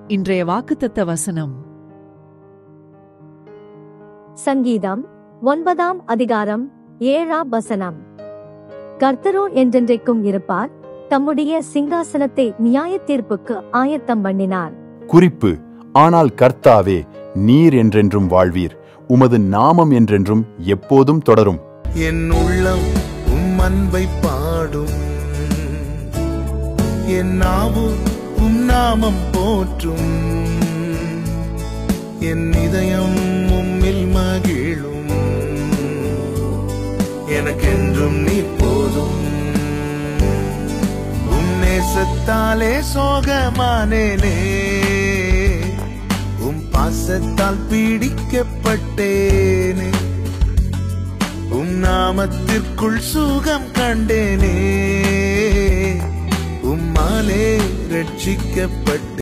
இன்றைய வாக்குத்தத்த வசனம் சங்கீதம் ஒன்பதாம் அதிகாரம் ஏழாம் வசனம் கர்த்தரோ என்றென்றைக்கும் இருப்பார் தம்முடைய சிங்காசனத்தை நியாய தீர்ப்புக்கு ஆயத்தம் பண்ணினார் குறிப்பு ஆனால் கர்த்தாவே நீர் என்றென்றும் வாழ்வீர் உமது நாமம் என்றென்றும் எப்போதும் தொடரும் என் உள்ளம் உம் அன்பை பாடும் என் நாவு உம் நாமம் போற்றும் என் இதயம் உம்மில் மகிழும் எனக்கென்றும் நீ போதும் உம் நேசத்தாலே சோகமானேனே உம் பாசத்தால் பீடிக்கப்பட்டேனே உம் நாமத்திற்குள் சுகம் கண்டேனே உம்மாலே ரட்சிக்கப்பட்டு